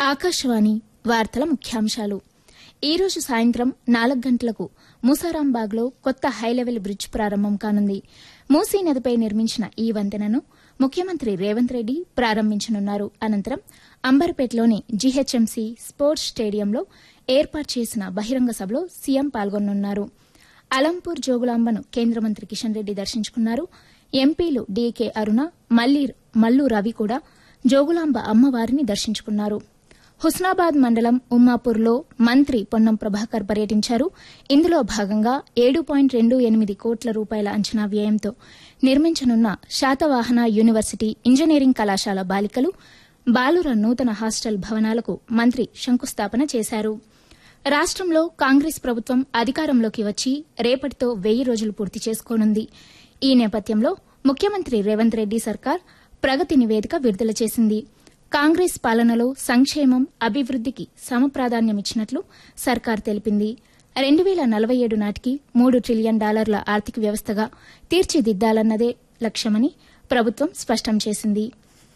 ఆకాశవాణి వార్తల ముఖ్యాంశాలు ఈ రోజు సాయంత్రం నాలుగు గంటలకు మూసారాంబాగ్లో కొత్త హైలెవెల్ బ్రిడ్జ్ ప్రారంభం కానుంది మూసీ నదిపై నిర్మించిన ఈ వంతెనను ముఖ్యమంత్రి రేవంత్ రెడ్డి ప్రారంభించనున్నారు అనంతరం అంబర్పేటలోని జీహెచ్ఎంసీ స్పోర్ట్స్ స్టేడియంలో ఏర్పాటు చేసిన బహిరంగ సభలో సీఎం పాల్గొనున్నారు అలంపూర్ జోగులాంబను కేంద్ర మంత్రి కిషన్ రెడ్డి దర్శించుకున్నారు ఎంపీలు డీకే అరుణ మల్లి మల్లు రవి కూడా జోగులాంబ అమ్మవారిని దర్శించుకున్నారు హుస్నాబాద్ మండలం ఉమ్మాపూర్లో మంత్రి పొన్నం ప్రభాకర్ పర్యటించారు ఇందులో భాగంగా ఏడు పాయింట్ రెండు ఎనిమిది కోట్ల రూపాయల అంచనా వ్యయంతో నిర్మించనున్న శాతవాహన యూనివర్సిటీ ఇంజనీరింగ్ కళాశాల బాలికలు బాలుర నూతన హాస్టల్ భవనాలకు మంత్రి శంకుస్థాపన చేశారు రాష్టంలో కాంగ్రెస్ ప్రభుత్వం అధికారంలోకి వచ్చి రేపటితో వెయ్యి రోజులు పూర్తి చేసుకోనుంది ఈ నేపథ్యంలో ముఖ్యమంత్రి రేవంత్ రెడ్డి సర్కార్ ప్రగతి నివేదిక విడుదల చేసింది కాంగ్రెస్ పాలనలో సంక్షేమం అభివృద్దికి సమప్రాధాన్యమిచ్చినట్లు సర్కార్ తెలిపింది రెండు వేల నలభై ఏడు నాటికి మూడు ట్రిలియన్ డాలర్ల ఆర్థిక వ్యవస్థగా తీర్చిదిద్దాలన్నదే లక్ష్యమని ప్రభుత్వం స్పష్టం చేసింది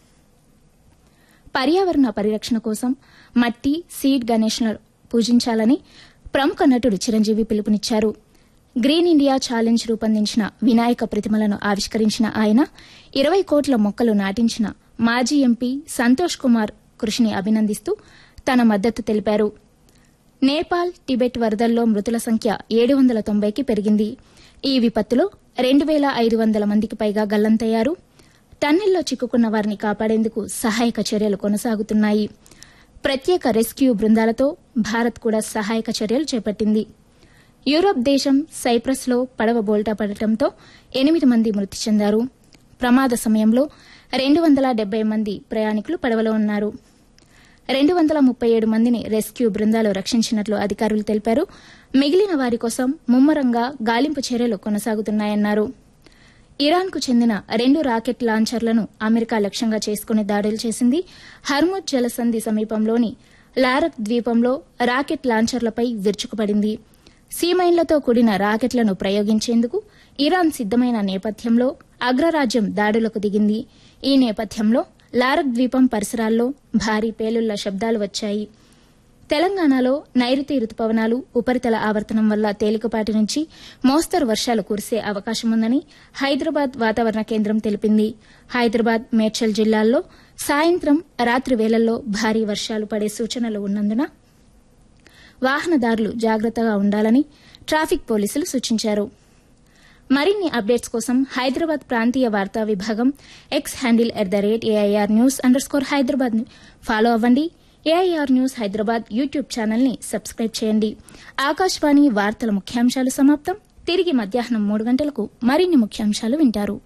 పర్యావరణ పరిరక్షణ కోసం మట్టి సీడ్ గణేష్లను పూజించాలని ప్రముఖ నటుడు చిరంజీవి పిలుపునిచ్చారు గ్రీన్ ఇండియా ఛాలెంజ్ రూపొందించిన వినాయక ప్రతిమలను ఆవిష్కరించిన ఆయన ఇరవై కోట్ల మొక్కలు నాటించిన మాజీ ఎంపీ సంతోష్ కుమార్ కృషిని అభినందిస్తూ తన మద్దతు తెలిపారు నేపాల్ టిబెట్ వరదల్లో మృతుల సంఖ్య ఏడు వందల తొంభైకి పెరిగింది ఈ విపత్తులో రెండు వేల ఐదు వందల మందికి పైగా గల్లంతయ్యారు టన్నెల్లో చిక్కుకున్న వారిని కాపాడేందుకు సహాయక చర్యలు కొనసాగుతున్నాయి ప్రత్యేక రెస్క్యూ బృందాలతో భారత్ కూడా సహాయక చర్యలు చేపట్టింది యూరోప్ దేశం సైప్రస్లో పడవ బోల్టా పడటంతో ఎనిమిది మంది మృతి చెందారు ప్రమాద సమయంలో రెండు వందల డెబ్బై మంది ప్రయాణికులు పడవలో ఉన్నారు రెండు వందల ముప్పై ఏడు మందిని రెస్క్యూ బృందాలు రక్షించినట్లు అధికారులు తెలిపారు మిగిలిన వారి కోసం ముమ్మరంగా గాలింపు చర్యలు కొనసాగుతున్నాయన్నారు ఇరాన్కు చెందిన రెండు రాకెట్ లాంచర్లను అమెరికా లక్ష్యంగా చేసుకుని దాడులు చేసింది హర్ముద్ జలసంధి సమీపంలోని లారక్ ద్వీపంలో రాకెట్ లాంచర్లపై విరుచుకుపడింది సీమైన్లతో కూడిన రాకెట్లను ప్రయోగించేందుకు ఇరాన్ సిద్దమైన నేపథ్యంలో అగ్రరాజ్యం దాడులకు దిగింది ఈ నేపథ్యంలో లారక్ ద్వీపం పరిసరాల్లో భారీ పేలుళ్ల శబ్దాలు వచ్చాయి తెలంగాణలో నైరుతి రుతుపవనాలు ఉపరితల ఆవర్తనం వల్ల తేలికపాటి నుంచి మోస్తరు వర్షాలు కురిసే అవకాశముందని హైదరాబాద్ వాతావరణ కేంద్రం తెలిపింది హైదరాబాద్ మేడ్చల్ జిల్లాల్లో సాయంత్రం రాత్రి వేళల్లో భారీ వర్షాలు పడే సూచనలు ఉన్నందున వాహనదారులు జాగ్రత్తగా ఉండాలని ట్రాఫిక్ పోలీసులు సూచించారు మరిన్ని అప్డేట్స్ కోసం హైదరాబాద్ ప్రాంతీయ వార్తా విభాగం X handle at the rate A I R news underscore Hyderabad ని ఫాలో అవ్వండి A I R news Hyderabad YouTube channel ని సబ్స్క్రైబ్ చేయండి ఆకాశవాణి వార్తల ముఖ్యాంశాలు సమాప్తం తిరిగి మధ్యాహ్నం మూడు గంటలకు మరిన్ని ముఖ్యాంశాలు వింటారు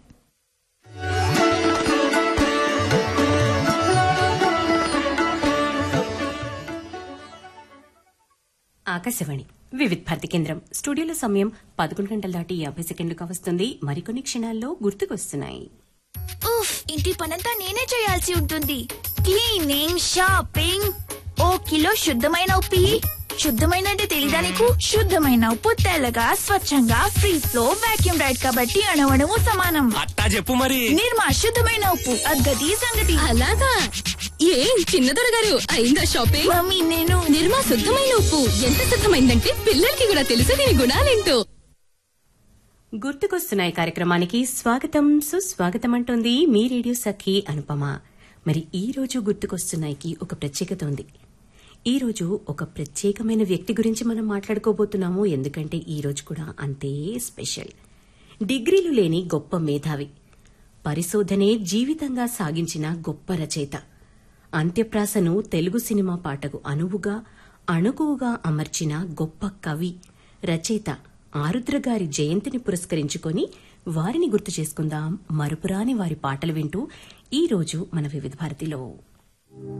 ఆకాశవాణి వివిధ్ భారతి కేంద్రం స్టూడియోలో సమయం పదకొండు గంటల దాటి యాభై సెకండ్లుగా వస్తుంది మరికొన్ని క్షణాల్లో గుర్తుకొస్తున్నాయి ఉఫ్ ఇంటి పనంతా నేనే చేయాల్సి ఉంటుంది క్లీనింగ్ షాపింగ్ ఓ కిలో శుద్ధమైన ఉప్పి శుద్ధమైన అంటే తెలీదా నీకు శుద్ధమైన ఉప్పు తెల్లగా స్వచ్ఛంగా ఫ్రీ ఫ్లో వాక్యూమ్ రైడ్ కాబట్టి అణవణము సమానం అట్టా చెప్పు మరి నిర్మా శుద్ధమైన ఉప్పు అగ్గది సంగతి అలాగా ఏం చిన్నదొర గారు అయిందా షాపింగ్ మమ్మీ నేను నిర్మా శుద్ధమైన ఉప్పు ఎంత శుద్ధమైందంటే పిల్లలకి కూడా తెలుసు దీని గుణాలేంటో గుర్తుకొస్తున్నాయి కార్యక్రమానికి స్వాగతం సుస్వాగతం అంటోంది మీ రేడియో సఖి అనుపమ మరి ఈ రోజు గుర్తుకొస్తున్నాయికి ఒక ప్రత్యేకత ఉంది ఈ రోజు ఒక ప్రత్యేకమైన వ్యక్తి గురించి మనం మాట్లాడుకోబోతున్నాము ఎందుకంటే ఈ రోజు కూడా అంతే స్పెషల్ డిగ్రీలు లేని గొప్ప మేధావి పరిశోధనే జీవితంగా సాగించిన గొప్ప రచయిత అంత్యప్రాసను తెలుగు సినిమా పాటకు అనువుగా అణుకువుగా అమర్చిన గొప్ప కవి రచయిత ఆరుద్ర గారి జయంతిని పురస్కరించుకొని వారిని గుర్తు చేసుకుందాం మరుపురాని వారి పాటలు వింటూ ఈ రోజు మన వివిధ భారతిలో